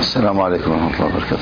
السلام عليكم ورحمة الله وبركاته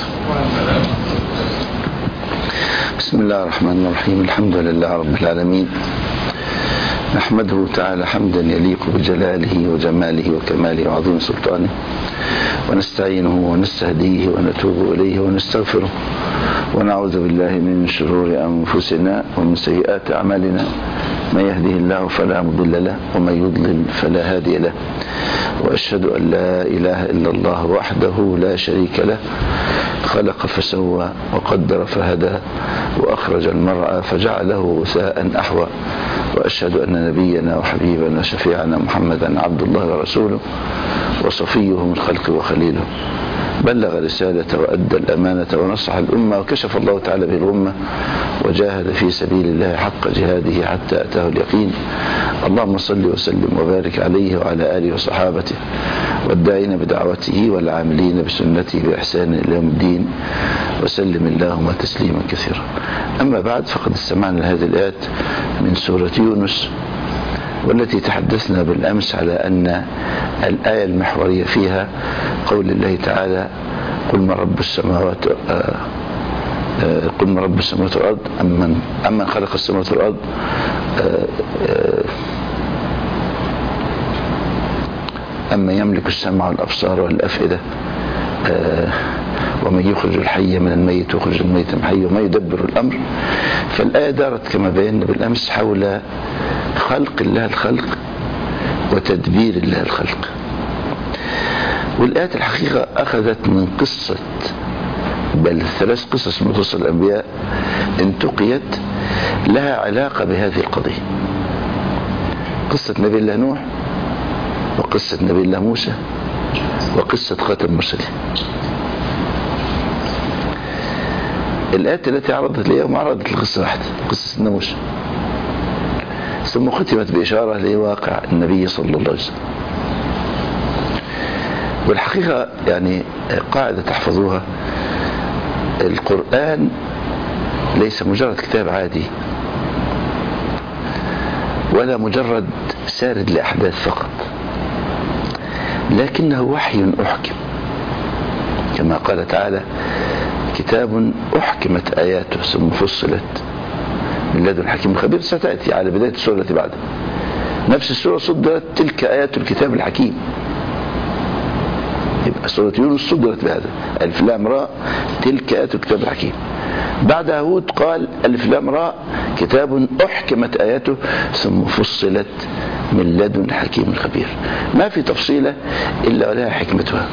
بسم الله الرحمن الرحيم الحمد لله رب العالمين نحمده تعالى حمدا يليق بجلاله وجماله وكماله وعظيم سلطانه ونستعينه ونستهديه ونتوب إليه ونستغفره ونعوذ بالله من شرور أنفسنا ومن سيئات أعمالنا من يهده الله فلا مضل له ومن يضلل فلا هادي له وأشهد أن لا إله إلا الله وحده لا شريك له خلق فسوى وقدر فهدى وأخرج المرعى فجعله غثاء أحوى وأشهد أن نبينا وحبيبنا وشفيعنا محمدا عبد الله ورسوله وصفيه من خلقه وخليله بلغ رسالة وأدى الأمانة ونصح الأمة وكشف الله تعالى به الأمة وجاهد في سبيل الله حق جهاده حتى أتاه اليقين اللهم صل وسلم وبارك عليه وعلى آله وصحابته والداعين بدعوته والعاملين بسنته بإحسان إلى يوم الدين وسلم اللهم تسليما كثيرا أما بعد فقد استمعنا هذه الآيات من سورة يونس والتي تحدثنا بالأمس على أن الآية المحورية فيها قول الله تعالى قل من رب السماوات آه آه قل من رب السماوات والأرض أمن, أمن خلق السماوات والأرض آه أما يملك السمع والأبصار والأفئدة ومن يخرج الحي من الميت ويخرج الميت من الحي وما يدبر الأمر فالآية دارت كما بينا بالأمس حول خلق الله الخلق وتدبير الله الخلق والآية الحقيقة أخذت من قصة بل ثلاث قصص من قصص الأنبياء انتقيت لها علاقة بهذه القضية قصة نبي الله نوح وقصة نبي الله موسى وقصة خاتم المرسلين الآيات التي عرضت اليوم عرضت القصة واحدة قصة موسى ثم ختمت بإشارة لواقع النبي صلى الله عليه وسلم والحقيقة يعني قاعدة تحفظوها القرآن ليس مجرد كتاب عادي ولا مجرد سارد لأحداث فقط لكنه وحي أحكم كما قال تعالى كتاب أحكمت آياته ثم فصلت من لدن حكيم خبير ستأتي على بداية السورة التي بعدها نفس السورة صدرت تلك آيات الكتاب الحكيم يبقى سورة يونس صدرت بهذا ألف لام راء تلك آيات الكتاب الحكيم بعدها هود قال ألف لام راء كتاب أحكمت آياته ثم فصلت من لدن حكيم خبير ما في تفصيلة إلا ولها حكمتها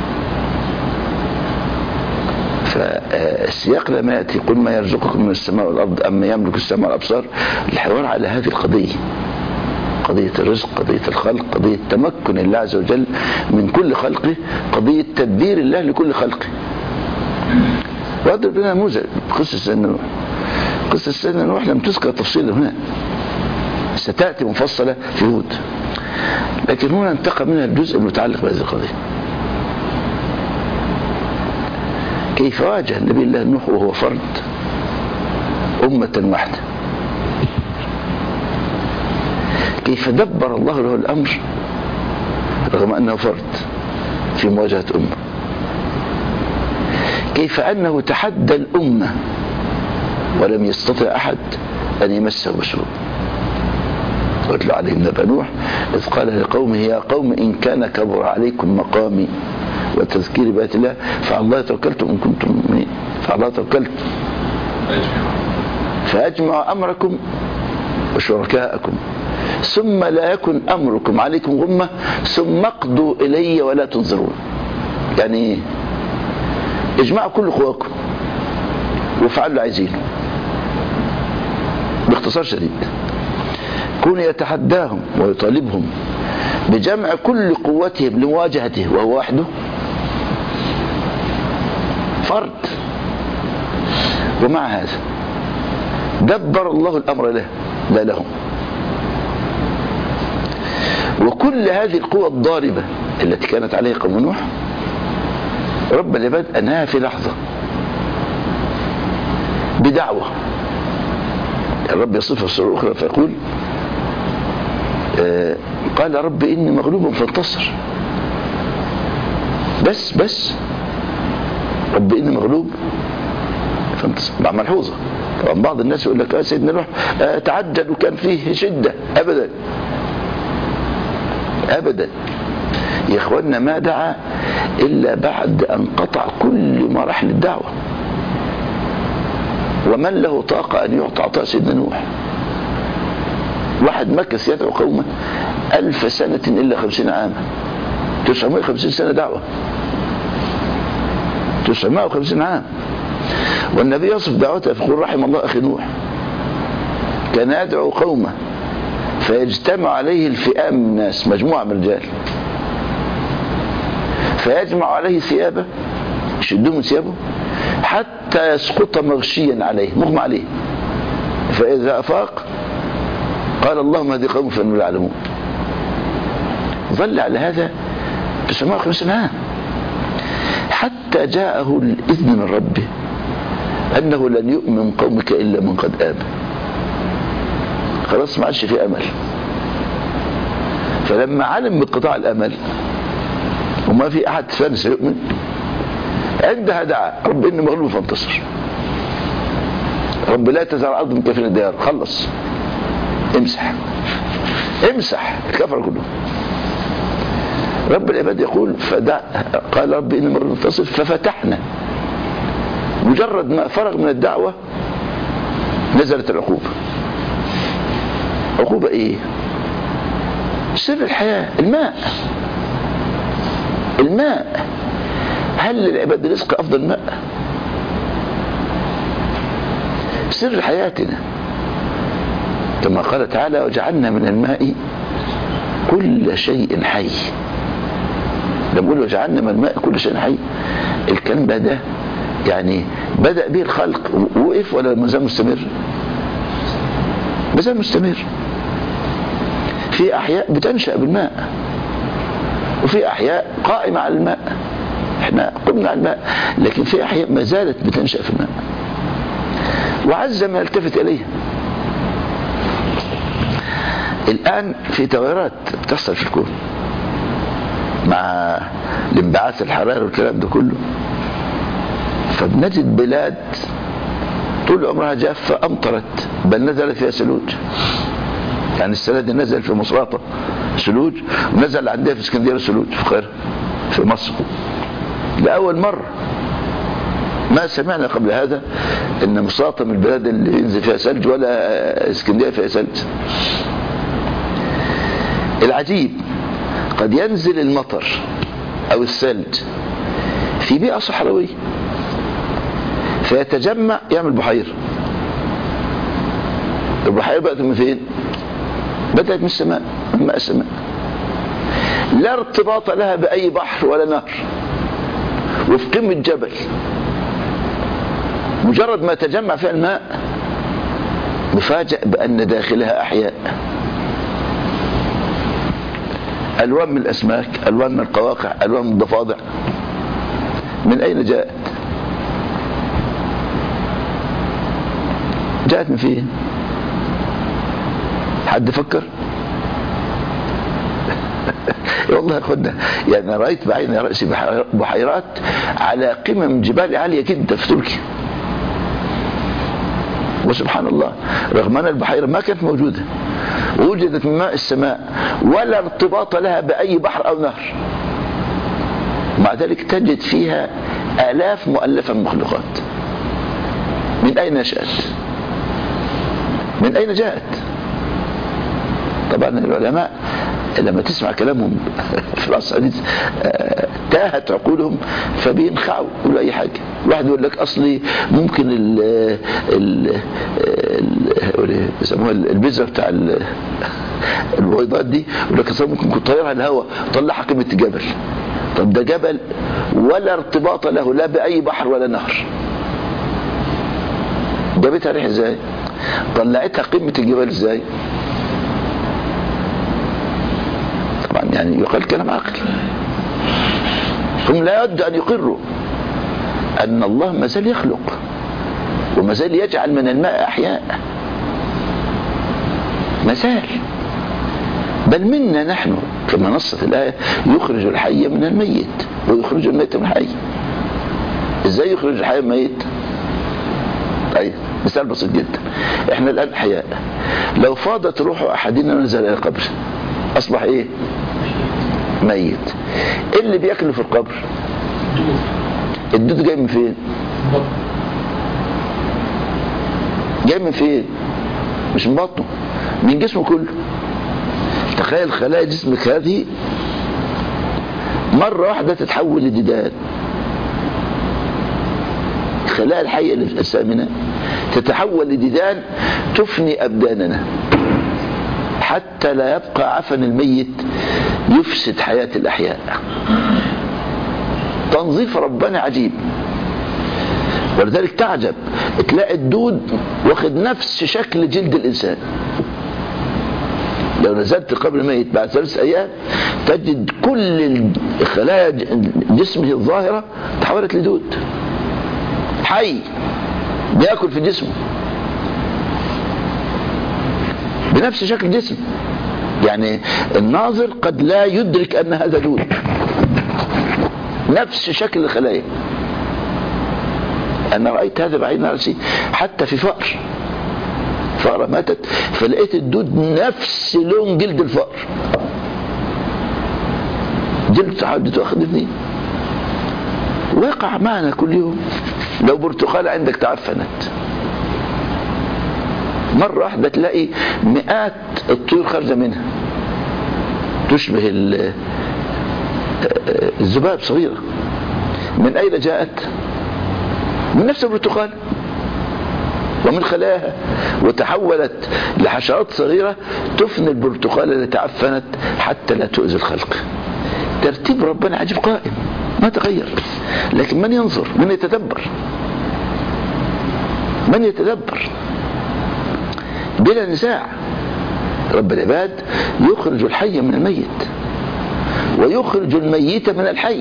فالسياق لما يأتي قل ما يرزقكم من السماء والأرض أما يملك السماء والأبصار الحوار على هذه القضية قضية الرزق قضية الخلق قضية تمكن الله عز وجل من كل خلقه قضية تدبير الله لكل خلقه وأضرب لنا نموذج قصة سيدنا نوح قصة سيدنا نوح لم تذكر تفصيلا هنا ستأتي مفصلة في هود لكن هنا انتقى منها الجزء المتعلق بهذه القضية كيف واجه النبي الله نوح وهو فرد أمة واحدة كيف دبر الله له الأمر رغم أنه فرد في مواجهة أمة كيف أنه تحدى الأمة ولم يستطع أحد أن يمسه بسوء واتلو عليهم نبأ نوح إذ قال لقومه يا قوم إن كان كبر عليكم مقامي وتذكير بآيات الله فعلى الله توكلتم إن كنتم مؤمنين فعلى الله توكلتم فأجمعوا أمركم وشركاءكم ثم لا يكن أمركم عليكم غمة ثم اقضوا إلي ولا تنظرون يعني ايه اجمعوا كل قواكم وافعلوا اللي عايزينه باختصار شديد كون يتحداهم ويطالبهم بجمع كل قوتهم لمواجهته وهو وحده فرد ومع هذا دبر الله الأمر له لا لهم وكل هذه القوى الضاربة التي كانت عليها قوم نوح رب العباد أنهاها في لحظة بدعوة الرب يصفها في سورة أخرى فيقول آه قال رب إني مغلوب فانتصر بس بس رب إني مغلوب فانتصر مع ملحوظة طبعا بعض الناس يقول لك آه سيدنا نوح آه تعجل وكان فيه شدة أبدا أبدا يا إخواننا ما دعا إلا بعد أن قطع كل مراحل الدعوة ومن له طاقة أن يعطى عطاء سيدنا نوح واحد مكث يدعو قومه ألف سنة إلا خمسين عاما 950 سنة دعوة 950 عام والنبي يصف دعوته فيقول رحم الله أخي نوح كان يدعو قومه فيجتمع عليه الفئام من الناس مجموعة من الرجال فيجمع عليه ثيابه يشدوه من ثيابه حتى يسقط مغشيا عليه مغمى عليه فإذا أفاق قال اللهم هذه قوم فإنهم لا يعلمون ظل على هذا 950 عام حتى جاءه الإذن من ربه أنه لن يؤمن قومك إلا من قد آمن خلاص ما عادش في أمل فلما علم بقطاع الأمل وما في أحد ثاني سيؤمن عندها دعا رب إني مغلوب فانتصر رب لا تزرع الأرض من كافرين الديار خلص امسح امسح الكفر كله رب العباد يقول فدع قال رب إني مغلوب فانتصر ففتحنا مجرد ما فرغ من الدعوة نزلت العقوبة عقوبة ايه سر الحياة الماء الماء هل للعباد رزق افضل ماء سر حياتنا كما قال تعالى وجعلنا من الماء كل شيء حي لما نقول وجعلنا من الماء كل شيء حي الكلام ده ده يعني بدأ به الخلق وقف ولا ما زال مستمر ما زال مستمر في أحياء بتنشأ بالماء وفي أحياء قائمة على الماء احنا قمنا على الماء لكن في أحياء ما زالت بتنشأ في الماء وعز ما يلتفت إليها الآن في تغيرات بتحصل في الكون مع الانبعاث الحراري والكلام ده كله فبنجد بلاد طول عمرها جافة أمطرت بل نزل فيها ثلوج يعني السنة دي نزل في مصراته ثلوج ونزل عندها في اسكندرية ثلوج في القاهرة في مصر لأول مرة ما سمعنا قبل هذا ان مصراته من البلاد اللي ينزل فيها ثلج ولا اسكندريه فيها ثلج العجيب قد ينزل المطر او الثلج في بيئه صحراويه فيتجمع يعمل بحيره البحيره بدات من فين بدات من السماء من ماء السماء لا ارتباط لها باي بحر ولا نهر وفي قمه جبل مجرد ما تجمع فيها الماء مفاجأ بأن داخلها أحياء ألوان من الأسماك ألوان من القواقع ألوان من الضفادع من أين جاءت جاءت من فين حد فكر والله يا اخوانا يعني رايت بعين راسي بحيرات على قمم جبال عاليه جدا في تركيا وسبحان الله رغم ان البحيره ما كانت موجوده وجدت من ماء السماء ولا ارتباط لها باي بحر او نهر مع ذلك تجد فيها الاف مؤلفه من المخلوقات من اين نشات من اين جاءت طبعا العلماء لما تسمع كلامهم في العصر الحديث تاهت عقولهم فبينخعوا يقولوا اي حاجه واحد يقول لك اصلي ممكن ال ال بيسموها البذره بتاع البيضات دي يقول لك اصلا ممكن تطيرها الهواء تطلعها قمه جبل طب ده جبل ولا ارتباط له لا باي بحر ولا نهر جابتها ريح ازاي طلعتها قمه الجبل ازاي طبعا يعني يقال كلام عقل هم لا يود أن يقروا أن الله ما زال يخلق وما زال يجعل من الماء أحياء ما زال بل منا نحن كما نصت الآية يخرج الحي من الميت ويخرج الميت من الحي ازاي يخرج الحي من الميت طيب مثال بسيط جدا احنا الان احياء لو فاضت روح احدنا نزل الى القبر اصبح ايه ميت ايه اللي بياكله في القبر الدود جاي من فين جاي من فين مش من بطنه من جسمه كله تخيل خلايا جسمك هذه مرة واحدة تتحول لديدان خلايا الحية السامنة تتحول لديدان تفني أبداننا حتى لا يبقى عفن الميت يفسد حياة الأحياء تنظيف ربنا عجيب ولذلك تعجب تلاقي الدود واخد نفس شكل جلد الإنسان لو نزلت قبل ميت بعد ثلاث أيام تجد كل خلايا جسمه الظاهرة تحولت لدود حي بياكل في جسمه بنفس شكل جسم يعني الناظر قد لا يدرك أن هذا دود نفس شكل الخلايا أنا رأيت هذا بعين رأسي حتى في فأر فأرة ماتت فلقيت الدود نفس لون جلد الفأر جلد تحدد واخد اثنين وقع معنا كل يوم لو برتقالة عندك تعفنت مرة واحدة تلاقي مئات الطيور خارجة منها تشبه الذباب صغيرة من أين جاءت من نفس البرتقال ومن خلاها وتحولت لحشرات صغيرة تفني البرتقال التي تعفنت حتى لا تؤذي الخلق ترتيب ربنا عجيب قائم ما تغير لكن من ينظر من يتدبر من يتدبر بلا نزاع رب العباد يخرج الحي من الميت ويخرج الميت من الحي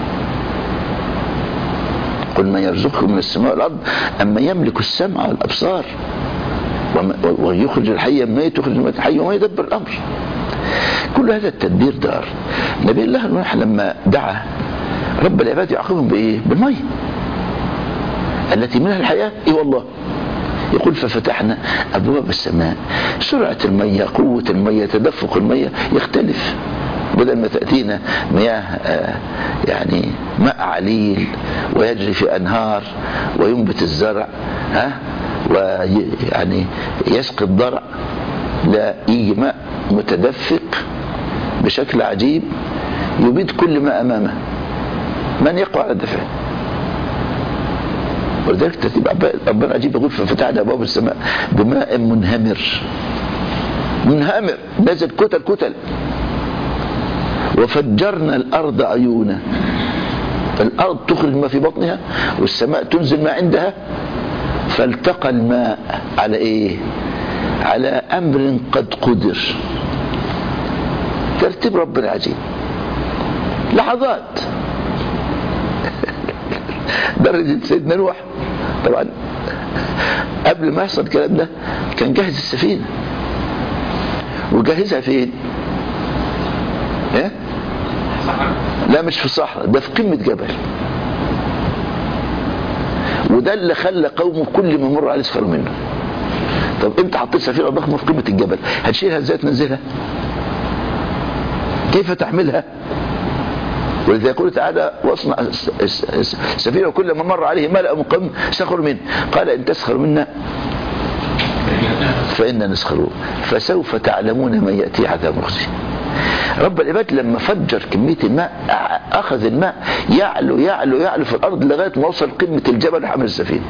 قل من يرزقكم من السماء والأرض أما يملك السمع والأبصار ويخرج الحي من الميت يخرج الميت الحي وما يدبر الأمر كل هذا التدبير دار نبي الله نوح لما دعا رب العباد يعاقبهم بإيه بالمية التي منها الحياة إيه والله يقول ففتحنا أبواب السماء سرعة المية قوة المية تدفق المية يختلف بدل ما تأتينا مياه يعني ماء عليل ويجري في أنهار وينبت الزرع ها ويعني يسقي الضرع لا يجي ماء متدفق بشكل عجيب يبيد كل ما أمامه من يقوى على دفعه ولذلك ترتيب ربنا عجيب يقول ففتحنا ابواب السماء بماء منهمر منهمر نزل كتل كتل وفجرنا الارض عيونا الارض تخرج ما في بطنها والسماء تنزل ما عندها فالتقى الماء على ايه على امر قد قدر ترتيب ربنا عجيب لحظات درجة سيدنا نوح طبعا قبل ما يحصل الكلام ده كان جاهز السفينة وجاهزها فين ايه لا مش في الصحراء ده في قمة جبل وده اللي خلى قومه كل ما يمر عليه يسخروا منه طب انت حطيت سفينة ضخمة في قمة الجبل هتشيلها ازاي تنزلها كيف تحملها ولذا يقول تعالى واصنع سفينة كل ما مر عليه ملأ من قوم سخروا منه قال إن تسخروا منا فإنا نسخر فسوف تعلمون من يأتي عذاب مخزي رب العباد لما فجر كمية الماء أخذ الماء يعلو يعلو يعلو في الأرض لغاية ما وصل قمة الجبل حمل السفينة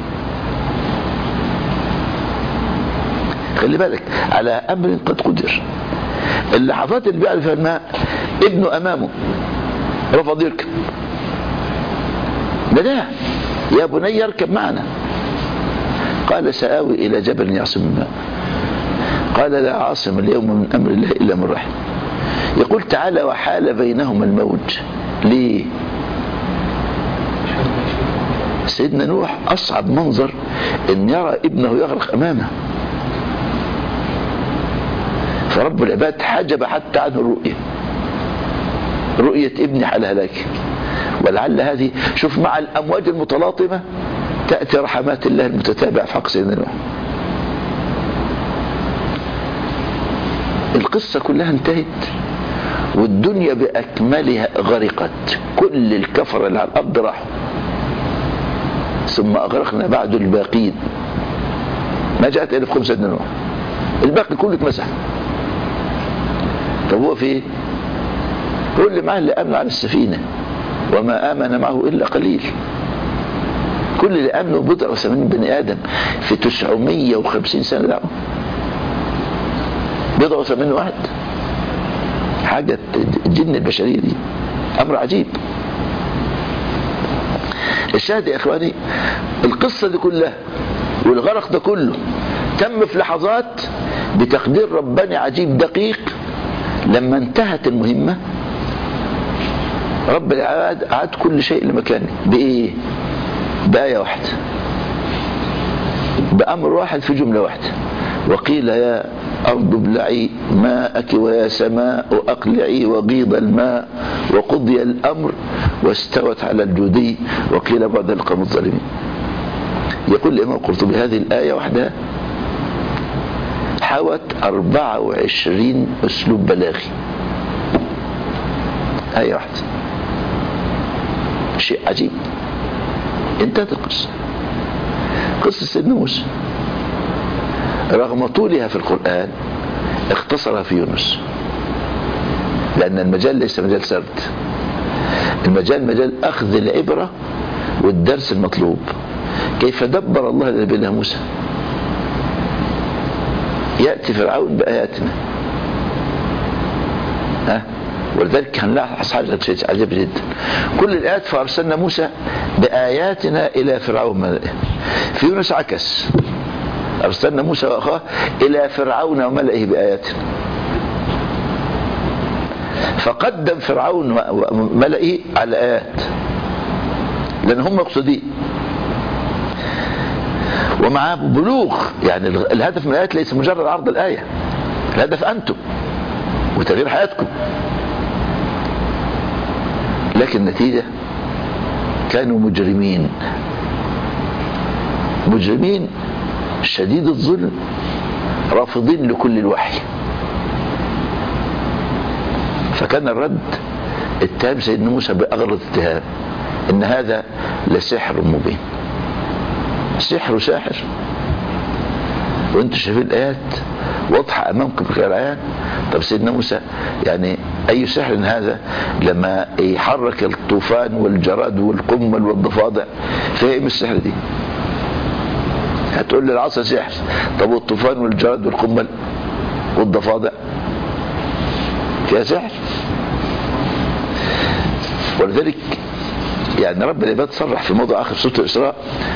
خلي بالك على أمر قد قدر اللحظات اللي بيعلو فيها الماء ابنه أمامه رفض يركب ده يا بني اركب معنا قال سآوي إلى جبل يعصم الماء قال لا عاصم اليوم من أمر الله إلا من رحم يقول تعالى وحال بينهما الموج ليه سيدنا نوح أصعب منظر أن يرى ابنه يغرق أمامه فرب العباد حجب حتى عنه الرؤية رؤية ابني على هلاكه ولعل هذه شوف مع الأمواج المتلاطمة تأتي رحمات الله المتتابعة في حق سيدنا نوح القصة كلها انتهت والدنيا بأكملها غرقت كل الكفر اللي على الأرض راحوا ثم أغرقنا بعد الباقين ما جاءت إلا في خمسة نوح الباقي كله اتمسح طب هو في ايه؟ هو اللي معاه اللي آمن على السفينة وما آمن معه إلا قليل كل اللي آمنوا بضع وثمانين بني آدم في 950 سنة دعوة بضع وثمانين واحد حاجة الجن البشرية دي أمر عجيب الشاهد يا إخواني القصة دي كلها والغرق ده كله تم في لحظات بتقدير رباني عجيب دقيق لما انتهت المهمة رب العباد عاد كل شيء لمكانه بإيه بآية واحدة بأمر واحد في جملة واحدة وقيل يا أرض ابلعي ماءك ويا سماء أقلعي وغيض الماء وقضي الأمر واستوت على الجودي وقيل بعد القوم الظالمين يقول الإمام القرطبي هذه الآية وحدها حوت 24 أسلوب بلاغي آية واحدة شيء عجيب انتهت القصة قصة سيدنا موسى رغم طولها في القرآن اختصرها في يونس لأن المجال ليس مجال سرد المجال مجال أخذ العبرة والدرس المطلوب كيف دبر الله لنبينا موسى يأتي فرعون بآياتنا ها ولذلك كان لها أصحاب شيء عجيب جدا كل الآيات فأرسلنا موسى بآياتنا إلى فرعون ملئه في يونس عكس أرسلنا موسى وأخاه إلى فرعون وملئه بآياتنا فقدم فرعون وملئه على الآيات لأن هم مقصودين ومع بلوغ يعني الهدف من الآيات ليس مجرد عرض الآية الهدف أنتم وتغيير حياتكم لكن النتيجة كانوا مجرمين مجرمين شديد الظلم رافضين لكل الوحي فكان الرد اتهام سيدنا موسى بأغلط اتهام ان هذا لسحر مبين سحر ساحر وانتم شايفين الايات واضحه امامكم بغير عيان طب سيدنا موسى يعني اي سحر هذا لما يحرك الطوفان والجراد والقمل والضفادع فيها ايه من السحر دي هتقول لي العصا سحر طب والطوفان والجراد والقمل والضفادع فيها سحر ولذلك يعني رب العباد صرح في موضع اخر سوره الاسراء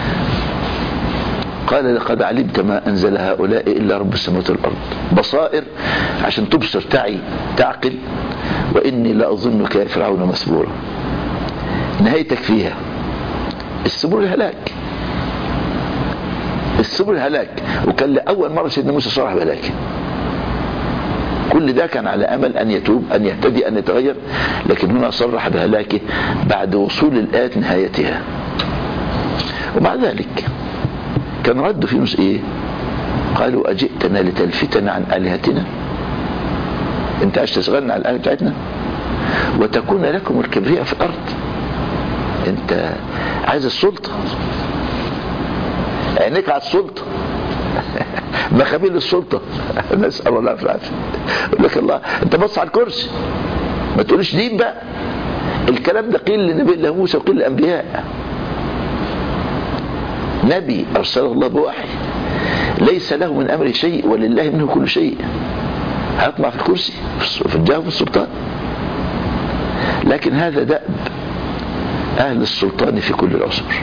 قال لقد علمت ما انزل هؤلاء الا رب السماوات والارض بصائر عشان تبصر تعي تعقل واني لاظنك يا فرعون مسبورا نهايتك فيها السبور الهلاك السبل هلاك وكان لأول مرة سيدنا موسى صرح بهلاك كل ده كان على أمل أن يتوب أن يهتدي أن يتغير لكن هنا صرح بهلاكه بعد وصول الآيات نهايتها ومع ذلك كان رد في يونس إيه قالوا أجئتنا لتلفتنا عن آلهتنا انت عايز تشغلنا على الآلهة بتاعتنا وتكون لكم الكبرياء في الأرض انت عايز السلطة عينيك على السلطة مخابيل السلطة نسأل الله العافية يقول لك الله انت بص على الكرسي ما تقولش دين بقى الكلام ده قيل لنبي الله موسى وقيل للأنبياء نبي أرسله الله بوحي ليس له من أمره شيء ولله منه كل شيء هيطمع في الكرسي في الجاه وفي السلطان لكن هذا دأب أهل السلطان في كل العصور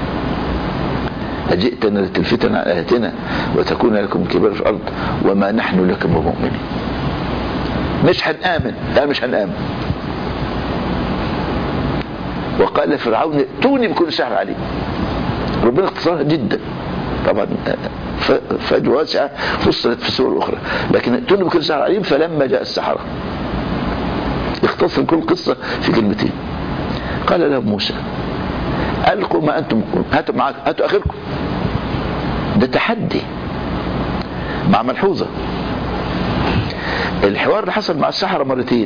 أجئتنا لتلفتنا عن آياتنا وتكون لكم كبار في الأرض وما نحن لكم بمؤمنين مش هنآمن لا مش هنآمن وقال فرعون ائتوني بكل سحر عليم ربنا اختصرها جدا طبعا فجوة واسعة فصلت في سور أخرى لكن ائتوني بكل سحر عليم فلما جاء السحرة اختصر كل قصة في كلمتين فقال لهم موسى ألقوا ما أنتم هاتوا معاك هاتوا آخركم ده تحدي مع ملحوظة الحوار اللي حصل مع السحرة مرتين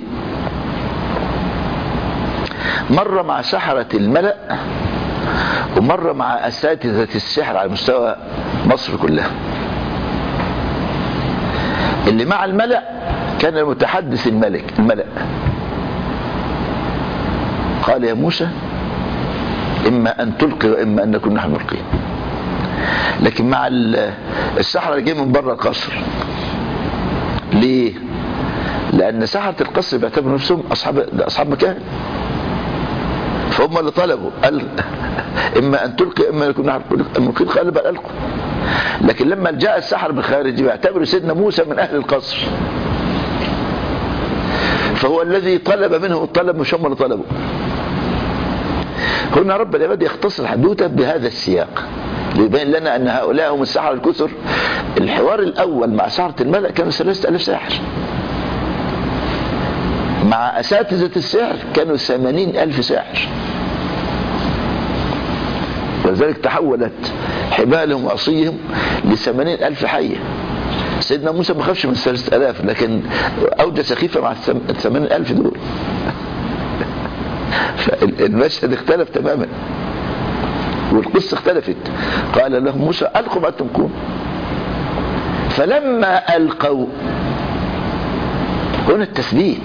مرة مع سحرة الملأ ومرة مع أساتذة السحر على مستوى مصر كلها اللي مع الملأ كان المتحدث الملك الملأ قال يا موسى إما أن تلقي وإما أن نكون نحن ملقين لكن مع السحرة اللي جاي من بره القصر ليه؟ لأن سحرة القصر بيعتبروا نفسهم أصحاب أصحاب مكان فهم اللي طلبوا قال إما أن تلقي إما أن نكون نحن الملقين قال بل ألقوا لكن لما جاء السحر من خارج بيعتبروا سيدنا موسى من أهل القصر فهو الذي طلب منه الطلب مش هم اللي طلبوا هنا رب العباد يختصر حدوته بهذا السياق ليبين لنا أن هؤلاء هم السحرة الكثر الحوار الأول مع سحرة الملأ كانوا ثلاثة ألف ساحر مع أساتذة السحر كانوا ثمانين ألف ساحر ولذلك تحولت حبالهم وعصيهم لثمانين ألف حية سيدنا موسى ما خافش من ثلاثة ألاف لكن أوجس خيفة مع الثمانين ألف دول فالمشهد اختلف تماما والقصة اختلفت قال لهم موسى ألقوا ما تمكون فلما ألقوا هنا التثبيت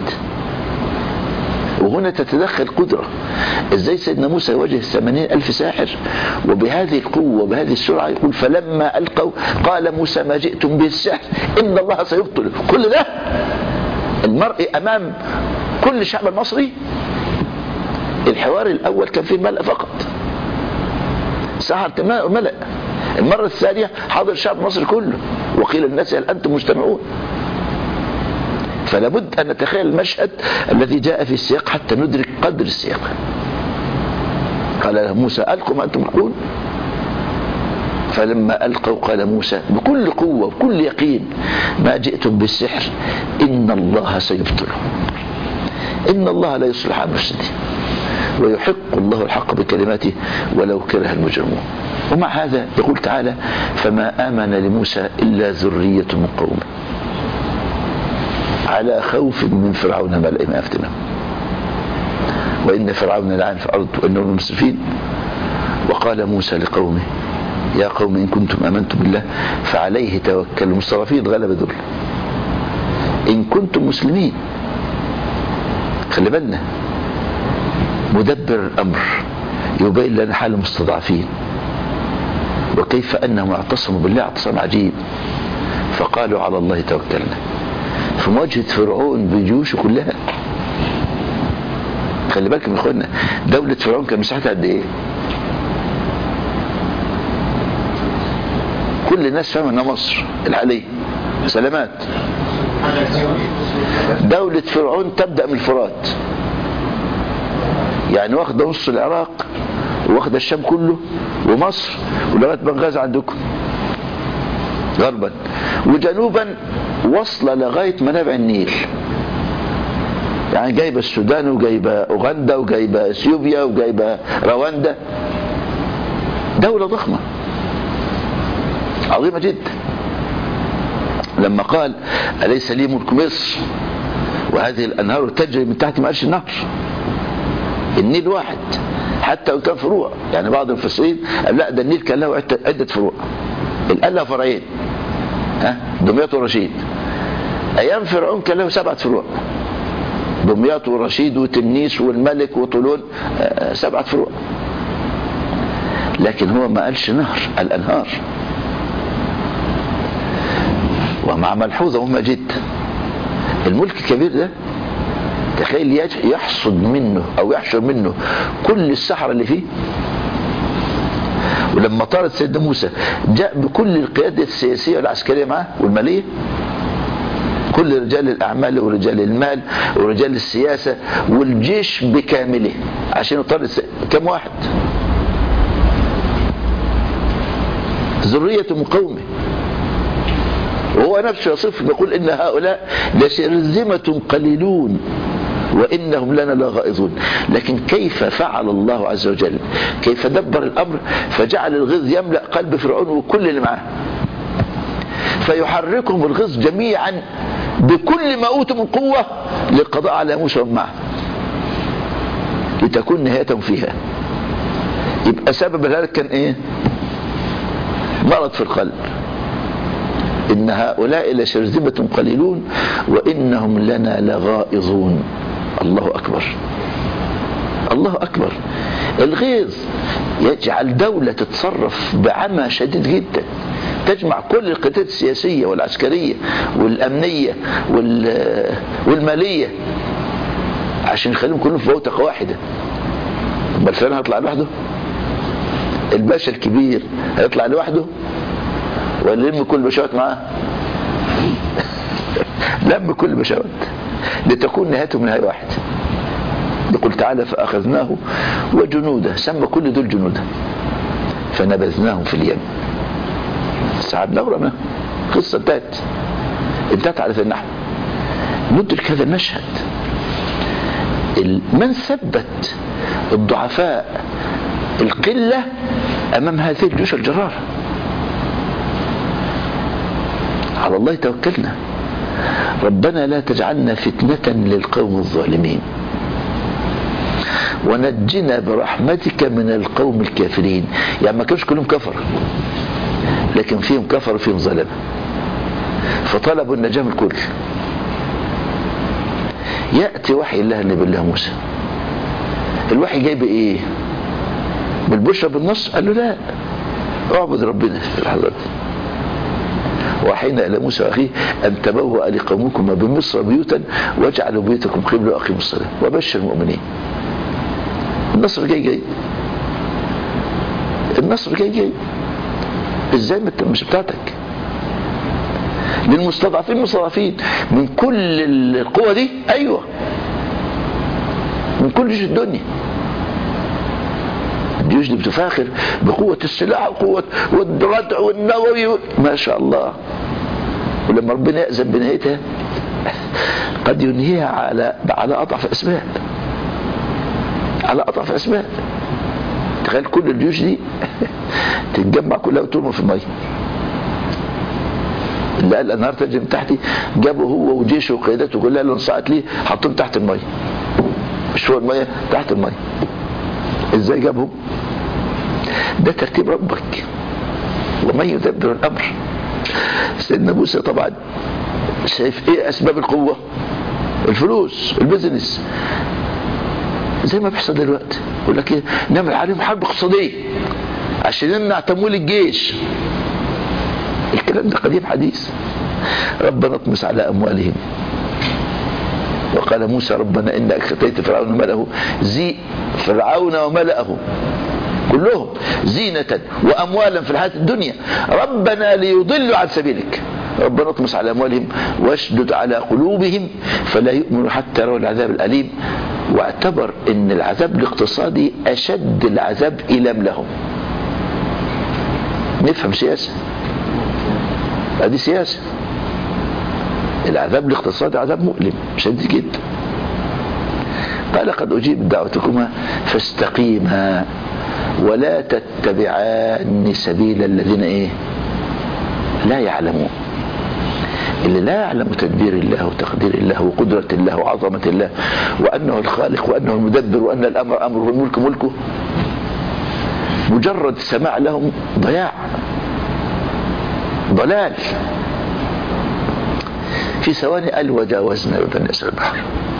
وهنا تتدخل قدرة ازاي سيدنا موسى يواجه الثمانين ألف ساحر وبهذه القوة وبهذه السرعة يقول فلما ألقوا قال موسى ما جئتم به السحر إن الله سيبطل كل ده المرء أمام كل الشعب المصري الحوار الأول كان فيه الملأ فقط سحرة الملأ المرة الثانية حاضر الشعب المصري كله وقيل الناس هل أنتم مجتمعون فلا بد أن نتخيل المشهد الذي جاء في السياق حتى ندرك قدر السياق قال له موسى ألقوا ما أنتم تقول فلما ألقوا قال موسى بكل قوة وكل يقين ما جئتم بالسحر إن الله سيبطله إن الله لا يصلح المفسدين ويحق الله الحق بكلماته ولو كره المجرمون ومع هذا يقول تعالى فما آمن لموسى إلا ذرية من قومه على خوف من فرعون ملئ ما يفتنهم وإن فرعون لعن في الأرض وإنه من المسرفين وقال موسى لقومه يا قوم إن كنتم آمنتم بالله فعليه توكلوا المستضعفين غلبة دول إن كنتم مسلمين خلي بالنا مدبر الأمر يبين لنا حال المستضعفين وكيف أنهم اعتصموا بالله اعتصام عجيب فقالوا على الله توكلنا في مواجهة فرعون بجيوشه كلها خلي بالك من اخوانا دولة فرعون كان مساحتها قد ايه كل الناس فاهمه انها مصر الحالية سلامات دولة فرعون تبدأ من الفرات يعني واخدة نص العراق واخدة الشام كله ومصر ولغاية بنغازي عندكم غربا وجنوبا واصلة لغاية منابع النيل يعني جايبة السودان وجايبة أوغندا وجايبة اثيوبيا وجايبة رواندا دولة ضخمة عظيمة جدا لما قال أليس لي ملك مصر وهذه الأنهار تجري من تحت مقاش النهر النيل واحد حتى وإن كان فروع يعني بعض المفسرين قال لا ده النيل كان له عدة فروع الآن له فرعين ها دمياط ورشيد أيام فرعون كان له سبعة فروع دمياط ورشيد وتنيس والملك وطولون سبعة فروع لكن هو ما قالش نهر الأنهار ومع ملحوظة مهمة جدا الملك الكبير ده تخيل يحصد منه أو يحشر منه كل السحرة اللي فيه ولما طارت سيدنا موسى جاء بكل القيادة السياسية والعسكرية معه والمالية كل رجال الأعمال ورجال المال ورجال السياسة والجيش بكامله عشان يطار كم واحد ذرية من قومه وهو نفسه يصف يقول إن هؤلاء لشرذمة قليلون وإنهم لنا لغائظون لكن كيف فعل الله عز وجل كيف دبر الأمر فجعل الغيظ يملأ قلب فرعون وكل اللي معاه فيحركهم الغيظ جميعا بكل ما أوتوا من قوة للقضاء على موسى ومن معه لتكون نهايتهم فيها يبقى سبب الهلاك كان ايه مرض في القلب إن هؤلاء لشرذمة قليلون وإنهم لنا لغائظون الله أكبر الله أكبر الغيظ يجعل دولة تتصرف بعمى شديد جدا تجمع كل القتالات السياسية والعسكرية والأمنية والمالية عشان يخليهم كلهم في بوتقة واحدة امال فين هيطلع لوحده الباشا الكبير هيطلع لوحده ولا لم كل بشوات معاه لم كل بشوات لتكون نهايتهم نهاية واحدة يقول تعالى فأخذناه وجنوده سمى كل دول جنوده فنبذناهم في اليم سعدنا ورماه قصة انتهت انتهت على النحو ندرك هذا المشهد من ثبت الضعفاء القلة أمام هذه الجيوش الجرارة على الله توكلنا ربنا لا تجعلنا فتنة للقوم الظالمين ونجنا برحمتك من القوم الكافرين يعني ما كانش كلهم كفر لكن فيهم كفر وفيهم ظلمة فطلبوا النجاة من الكل يأتي وحي الله النبي الله موسى الوحي جاي بإيه بالبشرى بالنص قال له لا اعبد ربنا في اللحظات وحين إلى موسى أخيه أن تبوأ لقومكما بمصر بيوتا واجعلوا بيوتكم قبلة وأقيموا الصلاة وبشر المؤمنين النصر جاي جاي النصر جاي جاي ازاي ما مش بتاعتك للمستضعفين مستضعفين من كل القوة دي ايوه من كل جيش الدنيا الجيوش دي بتفاخر بقوة السلاح وقوة والردع والنووي ما شاء الله ولما ربنا يأذن بنهايتها قد ينهيها على على أضعف أسباب على أضعف أسباب تخيل كل الجيوش دي تتجمع كلها وترمى في المية اللي قال الانهار تجري من تحتي جابوا هو وجيشه وقيادته كلها اللي انصعت ليه حطهم تحت المية مش فوق المية تحت المية ازاي جابهم ده ترتيب ربك ومن يدبر الامر سيدنا موسى طبعا شايف ايه اسباب القوة الفلوس البزنس زي ما بيحصل دلوقتي يقول لك ايه نعمل عليهم حرب اقتصاديه عشان نمنع تمويل الجيش الكلام ده قديم حديث ربنا اطمس على اموالهم وقال موسى ربنا انك اتيت فرعون وملأه زي فرعون وملأه كلهم زينة وأموالا في الحياة الدنيا ربنا ليضلوا عن سبيلك ربنا اطمس على أموالهم واشدد على قلوبهم فلا يؤمنوا حتى يروا العذاب الأليم واعتبر ان العذاب الاقتصادي أشد العذاب إلام لهم نفهم سياسة هذه سياسة العذاب الاقتصادي عذاب مؤلم شديد جدا قال قد أجيب دعوتكما فاستقيما ولا تتبعان سبيل الذين ايه لا يعلمون اللي لا يعلم تدبير الله وتقدير الله وقدرة الله وعظمة الله وأنه الخالق وأنه المدبر وأن الأمر أمره والملك ملكه مجرد السماع لهم ضياع ضلال في ثواني قال وجاوزنا بني اسرائيل البحر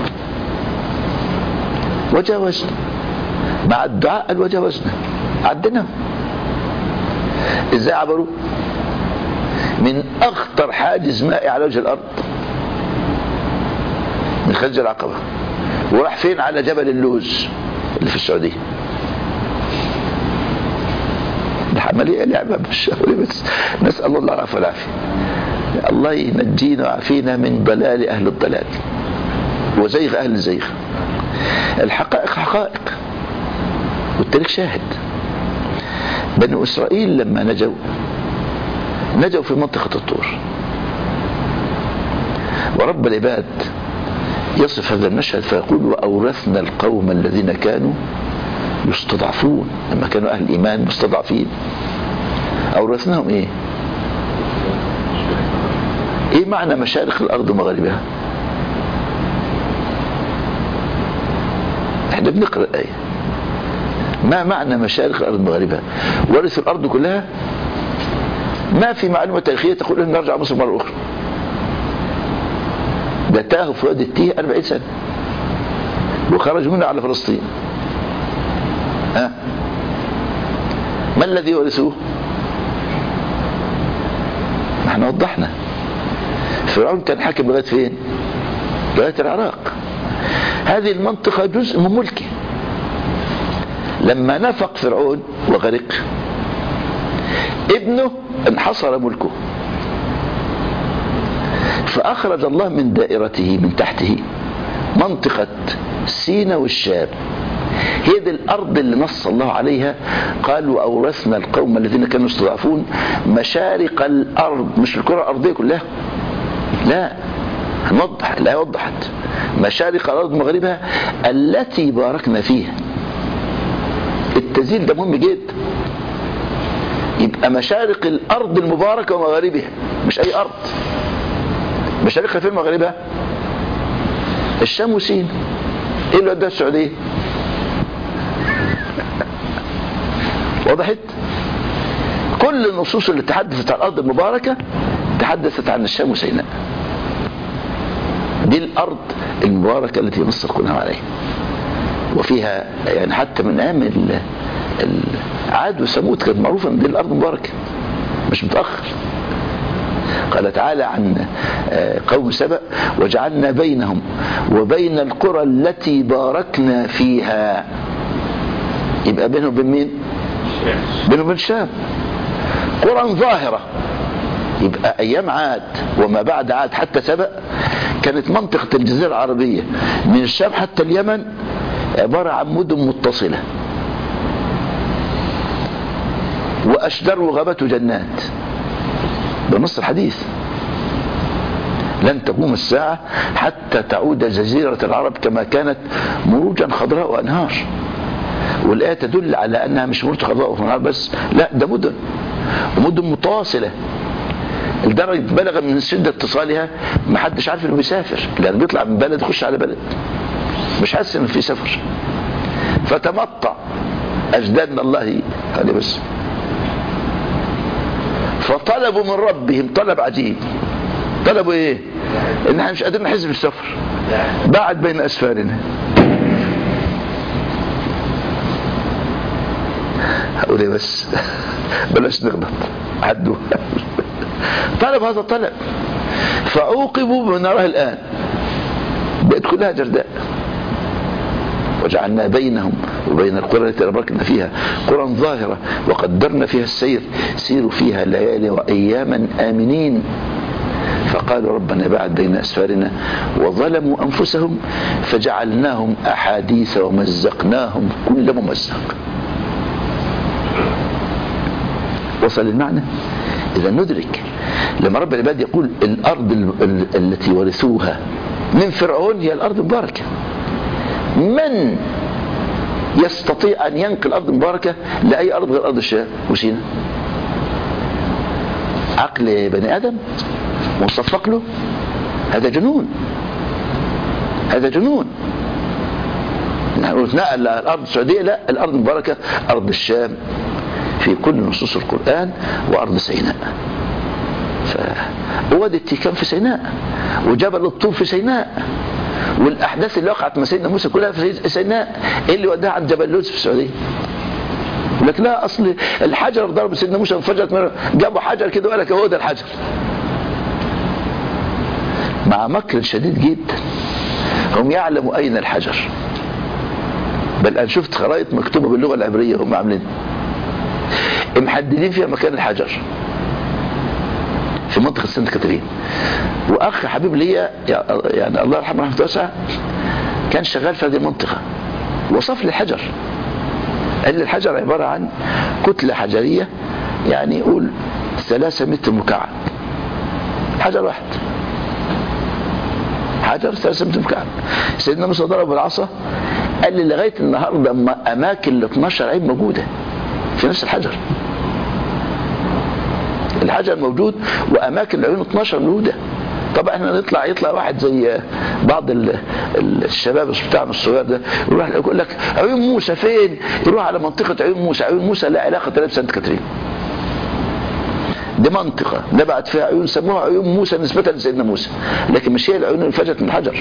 وجاوزنا مع الدعاء قال وجاوزنا عدنا ازاي عبروا من اخطر حاجز مائي على وجه الارض من خلج العقبة وراح فين على جبل اللوز اللي في السعودية ده عملية لعبة مش بس نسأل الله العافية والعافية الله ينجينا ويعافينا من ضلال أهل الضلال وزيغ أهل الزيغ الحقائق حقائق والتاريخ شاهد بنو إسرائيل لما نجوا نجوا في منطقة الطور ورب العباد يصف هذا المشهد فيقول وأورثنا القوم الذين كانوا يستضعفون لما كانوا أهل الإيمان مستضعفين أورثناهم إيه إيه معنى مشارق الأرض ومغاربها احنا بنقرأ الآية ما معنى مشارق الأرض ومغاربها ورث الأرض كلها ما في معلومة تاريخية تقول أن نرجع مصر مرة أخرى ده تاهوا في وادي التيه 40 سنة وخرجوا منها على فلسطين ها ما الذي ورثوه ما احنا وضحنا فرعون كان حاكم لغايه فين لغايه العراق هذه المنطقه جزء من ملكه لما نفق فرعون وغرق ابنه انحصر ملكه فأخرج الله من دائرته من تحته منطقة سينا والشام هي دي الأرض اللي نص الله عليها قال وأورثنا القوم الذين كانوا يستضعفون مشارق الأرض مش الكرة الأرضية كلها لا نوضح الآية وضحت مشارق الأرض مغربها التي باركنا فيها التزيل ده مهم جدا يبقى مشارق الأرض المباركة ومغاربها مش أي أرض مشارقها فين مغاربها الشام وسين ايه اللي وداها السعوديه وضحت كل النصوص اللي تحدثت عن الارض المباركه تحدثت عن الشام وسيناء دي الارض المباركه التي نص القران عليها وفيها يعني حتى من ايام ال- ال- عاد وثمود كانت معروفه ان دي الارض مباركه مش متاخر قال تعالى عن آه، قوم سبأ وجعلنا بينهم وبين القرى التي باركنا فيها يبقى بينهم وبين مين بينهم وبين الشام قرى ظاهرة يبقى أيام عاد وما بعد عاد حتى سبأ كانت منطقة الجزيرة العربية من الشام حتى اليمن عبارة عن مدن متصلة وأشجار وغابات وجنات بنص الحديث لن تقوم الساعة حتى تعود جزيرة العرب كما كانت مروجا خضراء وأنهار والآية تدل على أنها مش مروج خضراء وأنهار بس لا ده مدن ومدن متواصلة لدرجة بلغ من شدة اتصالها ما حدش عارف انه بيسافر لأنه بيطلع من بلد يخش على بلد مش حاسس انه في سفر فتمطع أجدادنا الله هذه بس فطلبوا من ربهم طلب عجيب طلبوا ايه ان احنا مش قادرين نحس بالسفر بعد بين اسفارنا هقول ايه بس بلاش نغلط عدوا طلب هذا الطلب فعوقبوا بما نراه الان بقت كلها جرداء وجعلنا بينهم وبين القرى التي أبركنا فيها قرى ظاهرة وقدرنا فيها السير سيروا فيها ليالي وأياما آمنين فقالوا ربنا بعد بين أسفارنا وظلموا أنفسهم فجعلناهم أحاديث ومزقناهم كل ممزق وصل المعنى إذا ندرك لما رب العباد يقول الأرض ال- ال- التي ورثوها من فرعون هي الأرض المباركة من يستطيع أن ينقل الأرض المباركة لأي أرض غير أرض الشام وسينا عقل بني آدم مصفق له هذا جنون هذا جنون نحن نتنقل الأرض السعودية لا الأرض المباركة أرض الشام في كل نصوص القرآن وأرض سيناء فوادي التيكان في سيناء وجبل الطور في سيناء والاحداث اللي وقعت مع سيدنا موسى كلها في سيناء ايه اللي وداها عند جبل لوز في السعوديه يقول لك لا اصل الحجر ضرب سيدنا موسى انفجرت منه جابوا حجر كده وقال لك هو ده الحجر مع مكر شديد جدا هم يعلموا اين الحجر بل انا شفت خرائط مكتوبه باللغه العبريه هم عاملين محددين فيها مكان الحجر في منطقه سانت كاترين واخ حبيب ليا يعني الله يرحمه رحمه واسعه كان شغال في هذه المنطقه وصف لي الحجر قال لي الحجر عباره عن كتله حجريه يعني يقول ثلاثة متر مكعب حجر واحد حجر ثلاثة مكعب سيدنا موسى ضرب بالعصا قال لي لغاية النهاردة ما أماكن ال 12 عين موجودة في نفس الحجر الحجر موجود وأماكن العيون 12 موجودة طبعا احنا نطلع يطلع واحد زي بعض ال- ال- الشباب بتاعنا الصغير ده يروح يقول لك عيون موسى فين؟ يروح على منطقة عيون موسى، عيون موسى لا علاقة لها بسانت كاترين. دي منطقة نبعت فيها عيون سموها عيون موسى نسبة لسيدنا موسى لكن مش هي العيون اللي انفجرت من الحجر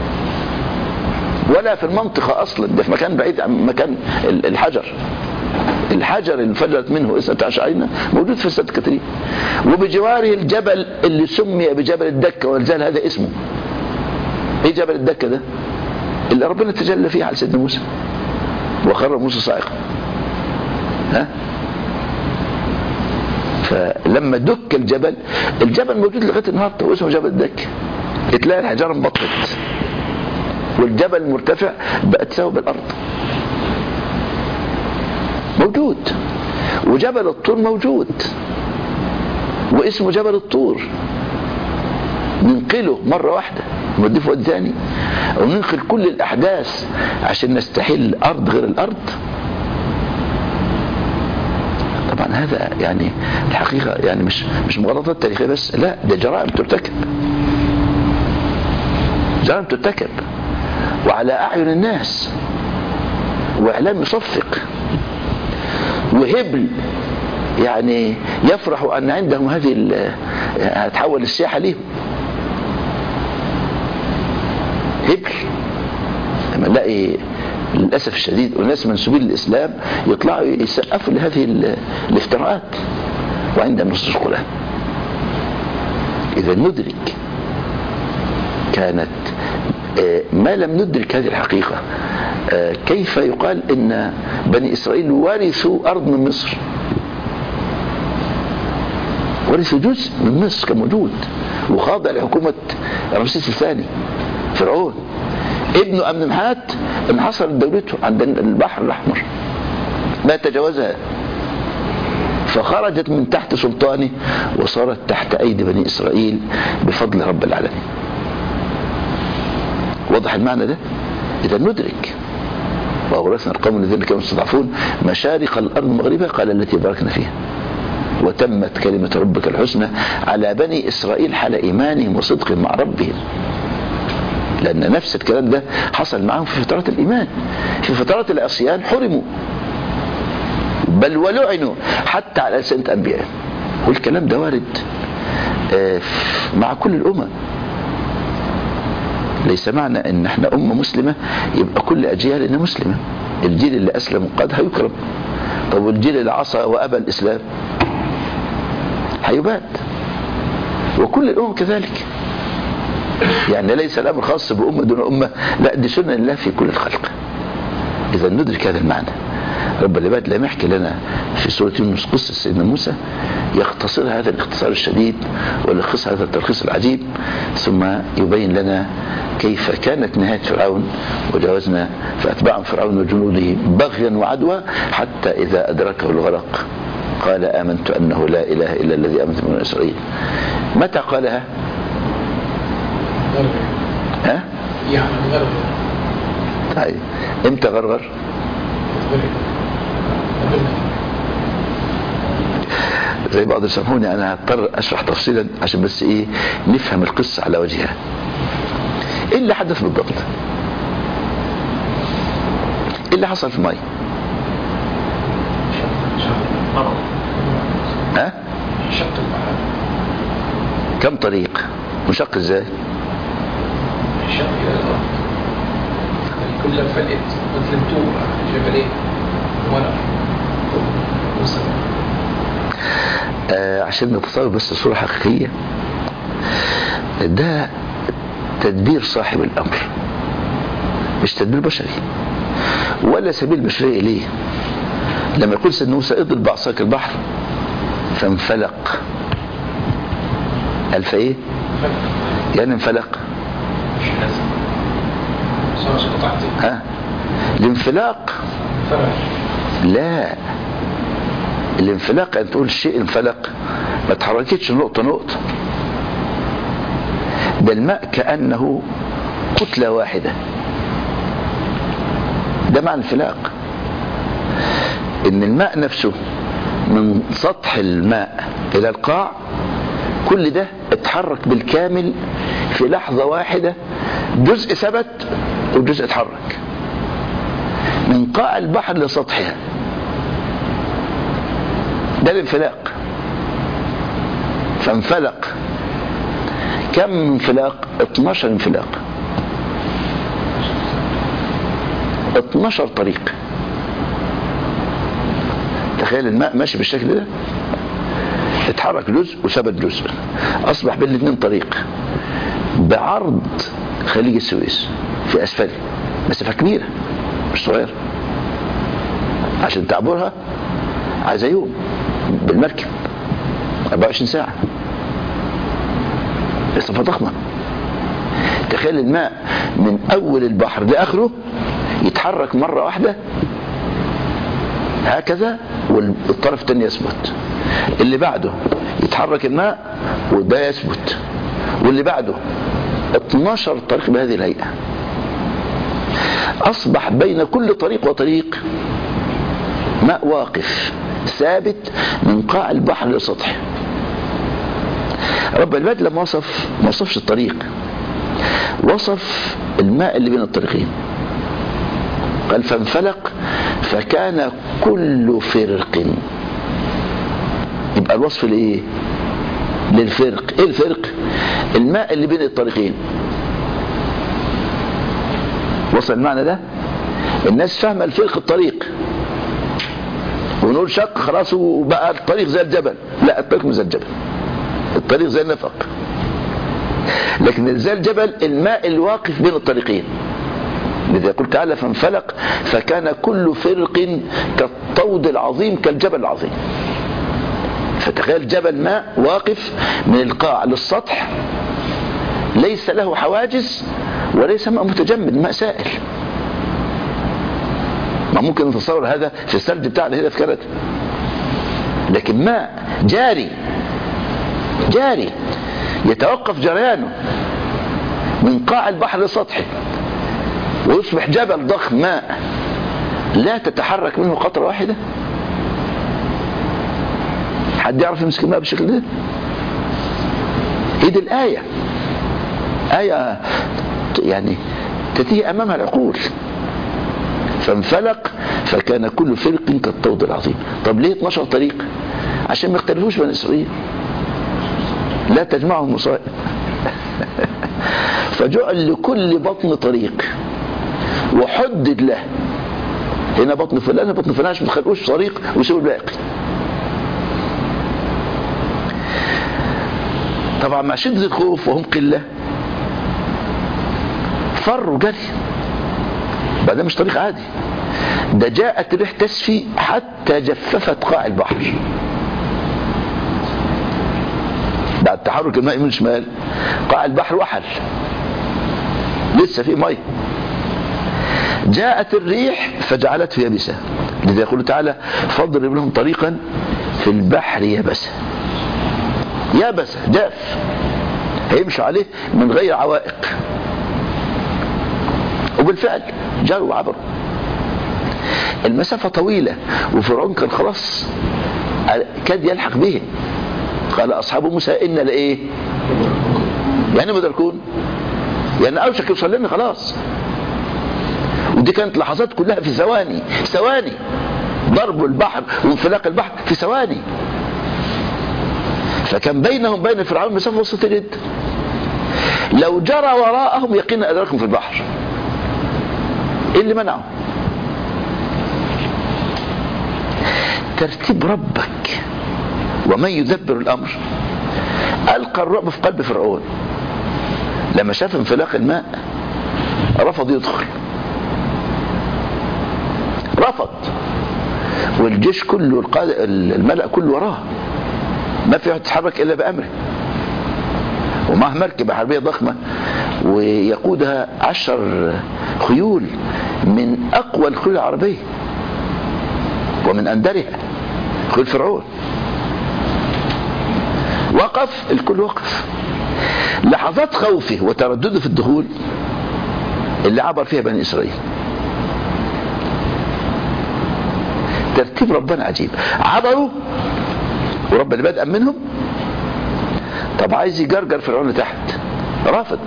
ولا في المنطقة أصلا ده في مكان بعيد عن مكان ال- الحجر الحجر اللي انفجرت منه 12 عينة موجود في سانت كاترين وبجواره الجبل اللي سمي بجبل الدكة ولذلك هذا اسمه ايه جبل الدكة ده اللي ربنا تجلى فيه على سيدنا موسى وخر موسى صاعقا ها فلما دك الجبل الجبل موجود لغايه النهارده واسمه جبل الدك تلاقي الحجاره انبطت والجبل المرتفع بقت تساوي بالارض موجود وجبل الطور موجود واسمه جبل الطور ننقله مرة واحدة نوديه في وادي ثاني أو ننقل كل الأحداث عشان نستحل أرض غير الأرض طبعا هذا يعني الحقيقة يعني مش مش مغالطات تاريخية بس لا ده جرائم ترتكب جرائم ترتكب وعلى أعين الناس وإعلام يصفق وهبل يعني يفرح أن عندهم هذه ال- هتحول السياحة ليهم هبل لما نلاقي للأسف الشديد وناس منسوبين للإسلام يطلعوا يسقفوا لهذه ال- الافتراءات وعندهم نصوص القرآن إذا ندرك كانت آه، ما لم ندرك هذه الحقيقة آه، كيف يقال إن بني إسرائيل ورثوا أرض من مصر ورثوا جزء من مصر كان موجود وخاضع لحكومة رمسيس الثاني فرعون ابنه أمنمحات انحصرت دولته عند البحر الأحمر ما تجاوزها فخرجت من تحت سلطانه وصارت تحت أيدي بني إسرائيل بفضل رب العالمين واضح المعنى ده إذا ندرك وأورثنا القوم الذين كانوا يستضعفون مشارق الأرض ومغربها قال التي باركنا فيها وتمت كلمة ربك الحسنى على بني إسرائيل حال إيمانهم وصدقهم مع ربهم لأن نفس الكلام ده حصل معهم في فترات الإيمان في فترات العصيان حرموا بل ولعنوا حتى على ألسنة أنبيائهم والكلام ده وارد آه، مع كل الأمم ليس معنى ان احنا امه مسلمه يبقى كل اجيالنا مسلمه الجيل اللي اسلم قد هيكرم طب والجيل اللي عصى وابى الاسلام هيباد وكل الامم كذلك يعني ليس الامر خاص بامه دون امه لا دي سنه الله في كل الخلق اذا ندرك هذا المعنى رب العباد لم يحكي لنا في سورة يونس قصة سيدنا موسى يختصر هذا الاختصار الشديد ويلخص هذا التلخيص العجيب ثم يبين لنا كيف كانت نهاية فرعون وجاوزنا فأتبعهم فرعون وجنوده بغيا وعدوى حتى إذا أدركه الغرق قال آمنت أنه لا إله إلا الذي آمنت من إسرائيل متى قالها غرغر ها يعني غرغر طيب امتى غرغر غرغر قبلنا زي بعض يسموني انا هضطر اشرح تفصيلا عشان بس ايه نفهم القصه على وجهها ايه اللي حدث بالضبط ايه اللي حصل في الميه مرض ها شق البحر كم طريق مشق ازاي شق إلى الأرض كلها فلقت مثل طور جبلين ورق وصل آه عشان نتصور بس صوره حقيقيه ده تدبير صاحب الامر مش تدبير بشري ولا سبيل بشري اليه لما يقول سيدنا موسى اضرب بعصاك البحر فانفلق قال فايه فلق يعني انفلق مش لازم صار قطعتين ها الانفلاق فرج لا الانفلاق ان تقول شيء انفلق ما تحركتش نقطة نقطة ده الماء كأنه كتلة واحدة ده معنى الفلاق ان الماء نفسه من سطح الماء الى القاع كل ده اتحرك بالكامل في لحظة واحدة جزء ثبت وجزء اتحرك من قاع البحر لسطحها ده الانفلاق فانفلق كم انفلاق 12 انفلاق 12 طريق تخيل الماء ماشي بالشكل ده اتحرك جزء وثبت جزء اصبح بين الاثنين طريق بعرض خليج السويس في اسفله مسافه كبيره مش صغيره عشان تعبرها عايزه يوم بالمركب 24 ساعه مسافه ضخمه تخيل الماء من اول البحر لاخره يتحرك مره واحده هكذا والطرف الثاني يثبت اللي بعده يتحرك الماء وده يثبت واللي بعده 12 طريق بهذه الهيئة أصبح بين كل طريق وطريق ماء واقف ثابت من قاع البحر لسطحه رب العباد لما وصف ما وصفش الطريق وصف الماء اللي بين الطريقين قال فانفلق فكان كل فرق يبقى الوصف لايه للفرق ايه الفرق الماء اللي بين الطريقين وصل المعنى ده الناس فاهمه الفرق الطريق ونقول شق خلاص وبقى الطريق زي الجبل لا الطريق مش زي الجبل الطريق زي النفق لكن زي الجبل الماء الواقف بين الطريقين لذا يقول تعالى فانفلق فكان كل فرق كالطود العظيم كالجبل العظيم فتخيل جبل ماء واقف من القاع للسطح ليس له حواجز وليس ماء متجمد ماء سائل ما ممكن نتصور هذا في الثلج بتاعنا هنا في كندا لكن ماء جاري جاري يتوقف جريانه من قاع البحر لسطحه ويصبح جبل ضخم ماء لا تتحرك منه قطرة واحدة حد يعرف يمسك الماء بالشكل ده ايه دي الآية آية يعني تتيه أمامها العقول فانفلق فكان كل فرق كالطود العظيم طب ليه 12 طريق عشان ما يختلفوش بني إسرائيل لا تجمعهم مصائب فجعل لكل بطن طريق وحدد له هنا بطن فلان هنا بطن فلان عشان ما تخلقوش طريق ويسيبوا الباقي طبعا مع شدة الخوف وهم قلة فروا جري بعد مش طريق عادي ده جاءت ريح تسفي حتى جففت قاع البحر بعد تحرك الماء من شمال قاع البحر وحل لسه في ميه جاءت الريح فجعلته يبسا لذا يقول تعالى فاضرب لهم طريقا في البحر يبسا يبسا جاف هيمشوا عليه من غير عوائق وبالفعل جاروا وعبروا المسافة طويلة وفرعون كان خلاص كاد يلحق بهم قال أصحاب موسى إن لإيه يعني مدركون يعني أوشك يوصل لنا خلاص ودي كانت لحظات كلها في ثواني ثواني ضرب البحر وانفلاق البحر في ثواني فكان بينهم بين فرعون مسافة بسيطة جدا لو جرى وراءهم يقينا أدركهم في البحر ايه اللي منعه ترتيب ربك ومن يدبر الامر القى الرعب في قلب فرعون لما شاف انفلاق الماء رفض يدخل رفض والجيش كله القادة الملأ كله وراه ما في يتحرك الا بامره ومعه مركبة حربية ضخمة ويقودها عشر خيول من أقوى الخيول العربية ومن أندرها خيول فرعون وقف الكل وقف لحظات خوفه وتردده في الدخول اللي عبر فيها بني إسرائيل ترتيب ربنا عجيب عبروا ورب اللي بدأ منهم طب عايز يجرجر فرعون لتحت رافض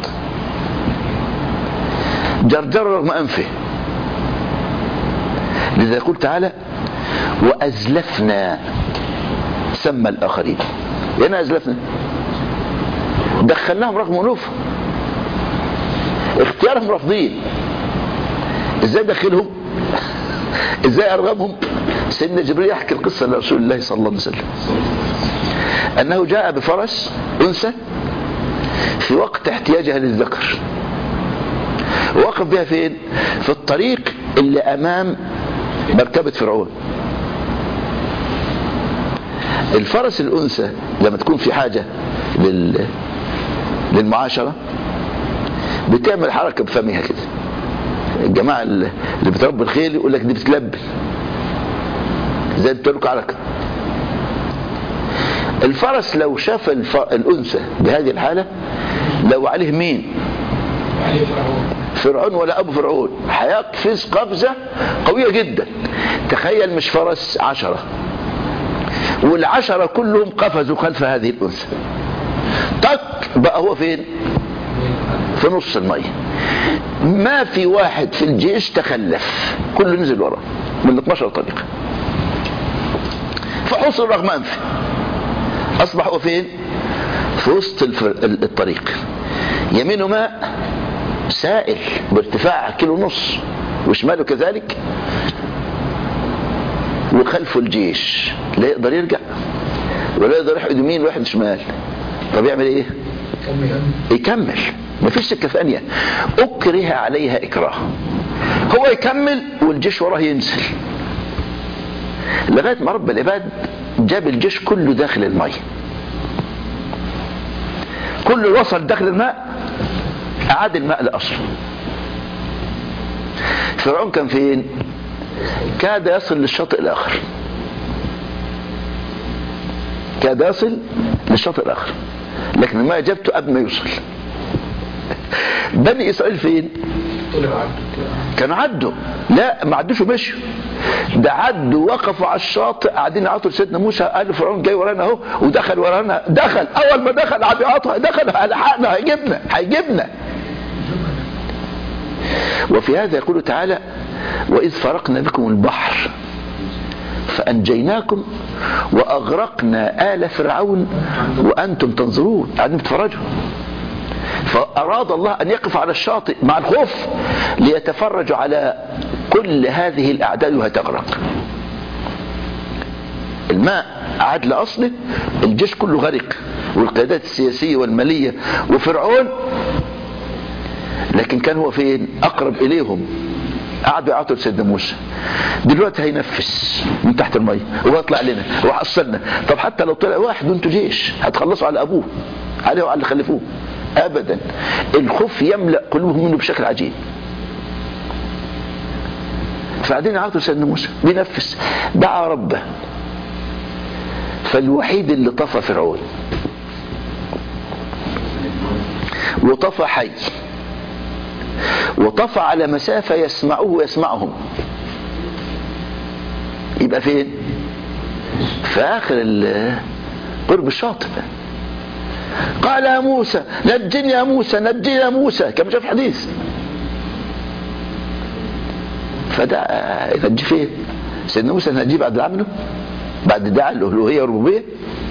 جرجر رغم أنفه لذا يقول تعالى وأزلفنا سمى الآخرين هنا أزلفنا دخلناهم رغم أنوفهم اختيارهم رافضين ازاي دخلهم ازاي ارغمهم سيدنا جبريل يحكي القصة لرسول الله صلى الله عليه وسلم انه جاء بفرس انثى في وقت احتياجها للذكر وقف بها فين في الطريق اللي امام مركبة فرعون الفرس الانثى لما تكون في حاجة لل... للمعاشرة بتعمل حركة بفمها كده الجماعة اللي بتربي الخيل يقول لك دي بتلبي زي بترك حركة الفرس لو شاف الف... الأنثى بهذه الحالة لو عليه مين عليه فرعون فرعون ولا أبو فرعون هيقفز قفزة قوية جدا تخيل مش فرس عشرة والعشرة كلهم قفزوا خلف هذه الأنثى طق بقى هو فين في نص المية ما في واحد في الجيش تخلف كله نزل وراه من 12 طريق فحصل رغم انفه اصبح هو فين في وسط الفر... الطريق يمينه ماء سائل بارتفاع كيلو ونص وشماله كذلك وخلفه الجيش لا يقدر يرجع ولا يقدر يروح يمين ويحد شمال طب يعمل ايه كمل يكمل مفيش سكه ثانيه اكره عليها اكراه هو يكمل والجيش وراه ينزل لغايه ما رب العباد جاب الجيش كله داخل الماء كله وصل داخل الماء اعاد الماء لاصله فرعون كان فين كاد يصل للشاطئ الاخر كاد يصل للشاطئ الاخر لكن ما اجابته قبل ما يوصل بني اسرائيل فين طلع عبد كانوا عدوا لا ما عدوش ومشوا ده عدوا وقفوا على الشاطئ قاعدين يعطوا لسيدنا موسى قال فرعون جاي ورانا اهو ودخل ورانا دخل اول ما دخل قعد يعطها دخل لحقنا هيجيبنا هيجيبنا وفي هذا يقول تعالى واذ فرقنا بكم البحر فانجيناكم واغرقنا ال فرعون وانتم تنظرون قاعدين بتتفرجوا فأراد الله أن يقف على الشاطئ مع الخوف ليتفرجوا على كل هذه الأعداد وهي تغرق الماء عاد لأصله الجيش كله غرق والقيادات السياسية والمالية وفرعون لكن كان هو فين أقرب إليهم قعدوا يعطوا لسيدنا موسى دلوقتي هينفس من تحت المية وهيطلع لنا وهحصلنا طب حتى لو طلع واحد وانتوا جيش هتخلصوا على أبوه عليه وعلى اللي خلفوه ابدا الخوف يملا قلوبهم منه بشكل عجيب فبعدين عاطوا سيدنا موسى بينفس دعا ربه فالوحيد اللي طفى فرعون وطفى حي وطفى على مسافة يسمعه ويسمعهم يبقى فين في آخر قرب الشاطئ قال يا موسى نجني يا موسى نجني يا موسى كما جاء في الحديث فده ينجي فين سيدنا موسى نجي بعد عمله بعد دعاء الالوهيه والربوبيه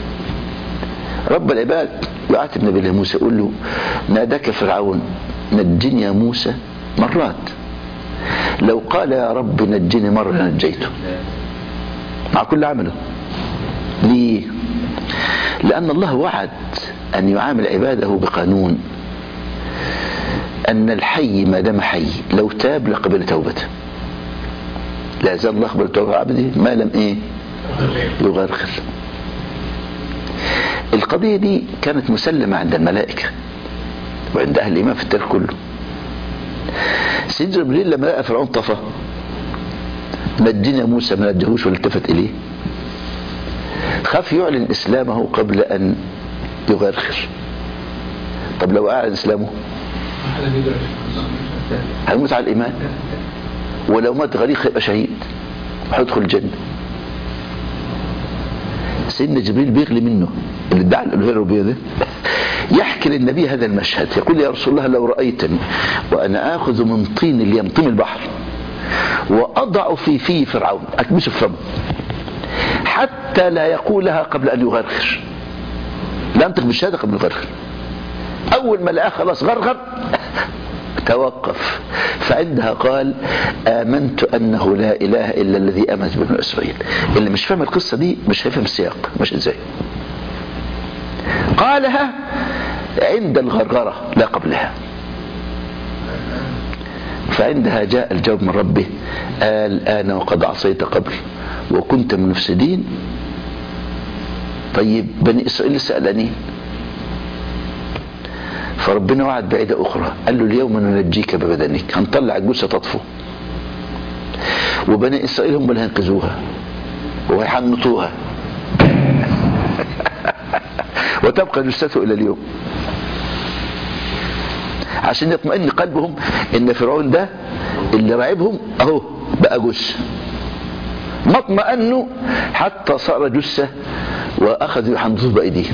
رب العباد يعاتب نبي الله موسى يقول له ناداك فرعون نجني يا موسى مرات لو قال يا رب نجني مره نجيته مع كل عمله ليه لأن الله وعد أن يعامل عباده بقانون أن الحي ما دام حي لو تاب لقبل توبته لا يزال الله يقبل توبة عبده ما لم إيه يغرغر القضية دي كانت مسلمة عند الملائكة وعند أهل الإيمان في التاريخ كله سيدنا جبريل لما لقى فرعون طفى نجينا موسى ما نجهوش ولا التفت إليه خاف يعلن إسلامه قبل أن يغرغر طب لو أعلن إسلامه هذا بيدرس هيموت على الإيمان ولو مات غريق هيبقى شهيد وهيدخل الجنة سيدنا جبريل بيغلي منه اللي ادعى الالوهيه الربوبيه ده يحكي للنبي هذا المشهد يقول يا رسول الله لو رايتني وانا اخذ من طين اليم طين البحر واضع في في فرعون اكبسه في فمه حتى لا يقولها قبل ان يغرغر لا انطق بالشهاده قبل يغرغر اول ما لقاه خلاص غرغر توقف فعندها قال آمنت أنه لا إله إلا الذي آمنت بنو إسرائيل اللي مش فاهم القصة دي مش هيفهم السياق مش إزاي قالها عند الغرغرة لا قبلها فعندها جاء الجواب من ربه قال أنا وقد عصيت قبل وكنت من المفسدين طيب بني إسرائيل سألني فربنا وعد بعيدة أخرى قال له اليوم ننجيك ببدنك هنطلع الجثة تطفو وبني إسرائيل هم اللي هينقذوها وهيحنطوها وتبقى جثته إلى اليوم عشان يطمئن قلبهم ان فرعون ده اللي راعبهم اهو بقى جثه ما اطمأنوا حتى صار جثه واخذوا يحنطوه بايديهم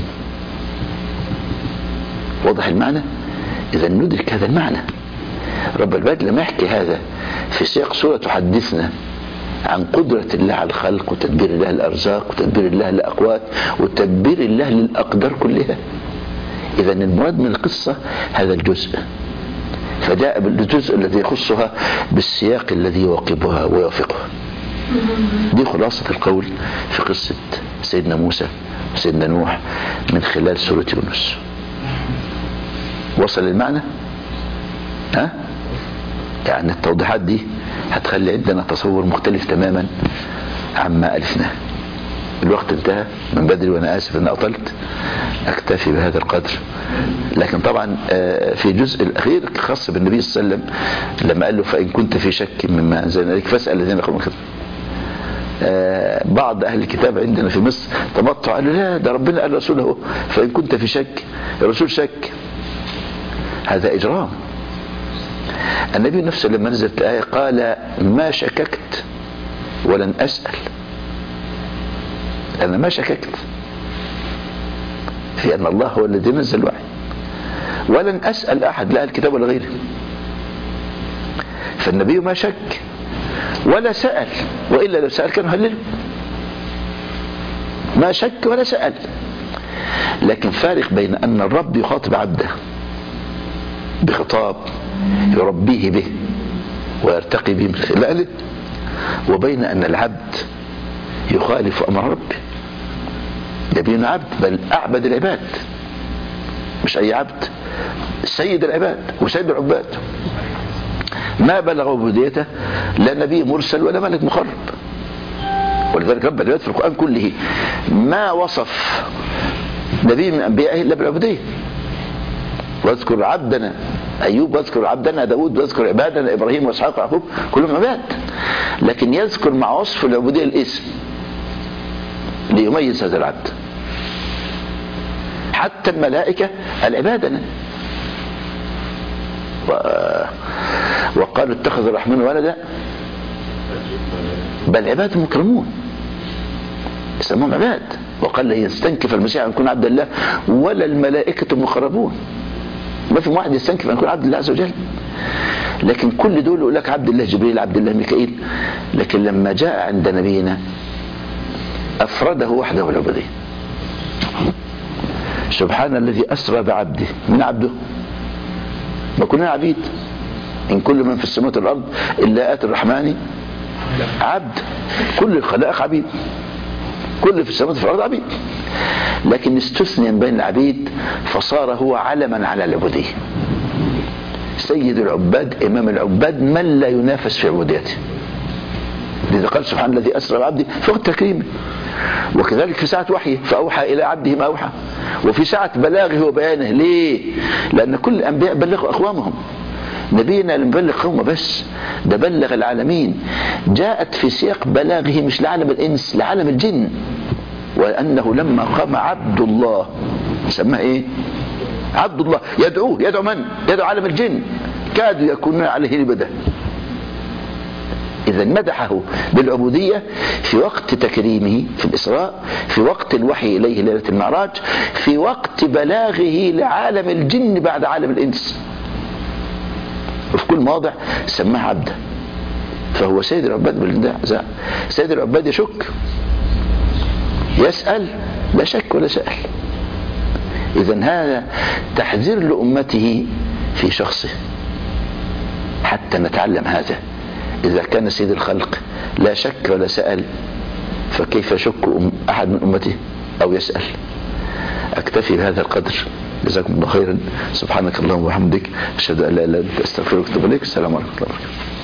واضح المعنى اذا ندرك هذا المعنى رب العباد لما يحكي هذا في سياق سوره تحدثنا عن قدرة الله على الخلق وتدبير الله الأرزاق وتدبير الله الأقوات وتدبير الله للأقدار كلها إذا المراد من القصة هذا الجزء فجاء بالجزء الذي يخصها بالسياق الذي يواكبها ويوافقها دي خلاصة القول في قصة سيدنا موسى وسيدنا نوح من خلال سورة يونس وصل المعنى ها يعني التوضيحات دي هتخلي عندنا تصور مختلف تماما عما ألفناه الوقت انتهى من بدري وانا اسف ان اطلت اكتفي بهذا القدر لكن طبعا في الجزء الاخير خاص بالنبي صلى الله عليه وسلم لما قال له فان كنت في شك مما انزلنا اليك فاسال الذين يقولون كذا بعض اهل الكتاب عندنا في مصر تمطع قالوا لا ده ربنا قال رسوله فان كنت في شك الرسول شك هذا اجرام النبي نفسه لما نزلت الايه قال ما شككت ولن اسال أنا ما شككت في أن الله هو الذي نزل الوحي ولن أسأل أحد لا الكتاب ولا غيره فالنبي ما شك ولا سأل وإلا لو سأل كان هلله ما شك ولا سأل لكن فارق بين أن الرب يخاطب عبده بخطاب يربيه به ويرتقي به من خلاله وبين أن العبد يخالف أمر ربه نبينا عبد بل أعبد العباد مش أي عبد سيد العباد وسيد العباد ما بلغ عبوديته لا نبي مرسل ولا ملك مقرب ولذلك رب العباد في القرآن كله ما وصف نبي من أنبيائه إلا بالعبودية واذكر عبدنا أيوب واذكر عبدنا داود واذكر عبادنا إبراهيم وإسحاق ويعقوب كلهم عباد لكن يذكر مع وصف العبودية الاسم ليميز هذا العبد حتى الملائكة العبادنا و... وقالوا اتخذ الرحمن ولدا بل عباد مكرمون يسمون عباد وقال لن يستنكف المسيح ان يكون عبد الله ولا الملائكة المقربون ما في واحد يستنكف ان يكون عبد الله عز وجل لكن كل دول يقول لك عبد الله جبريل عبد الله ميكائيل لكن لما جاء عند نبينا أفرده وحده العبودية سبحان الذي أسرى بعبده من عبده ما كلنا عبيد إن كل من في السماوات والأرض إلا آتي الرحمن عبد كل الخلائق عبيد كل في السماوات والأرض عبيد لكن استثني من بين العبيد فصار هو علما على العبودية سيد العباد إمام العباد من لا ينافس في عبوديته لذا قال سبحان الذي أسرى بعبده فوق تكريمه وكذلك في ساعة وحيه فأوحى إلى عبده ما أوحى وفي ساعة بلاغه وبيانه ليه لأن كل الأنبياء بلغوا أقوامهم نبينا لم يبلغ قومه بس ده بلغ العالمين جاءت في سياق بلاغه مش لعالم الإنس لعالم الجن وأنه لما قام عبد الله سماه إيه عبد الله يدعوه يدعو من يدعو عالم الجن كادوا يكونون عليه لبدا إذا مدحه بالعبودية في وقت تكريمه في الإسراء في وقت الوحي إليه ليلة المعراج في وقت بلاغه لعالم الجن بعد عالم الإنس وفي كل مواضع سماه عبدا فهو سيد العباد بالنداء سيد العباد يشك يسأل لا شك ولا سأل إذا هذا تحذير لأمته في شخصه حتى نتعلم هذا إذا كان سيد الخلق لا شك ولا سأل فكيف يشك أحد من أمته أو يسأل أكتفي بهذا القدر جزاكم الله خيرا سبحانك اللهم وبحمدك أشهد أن لا إله إلا أنت أستغفرك وأتوب إليك السلام عليكم ورحمة الله وبركاته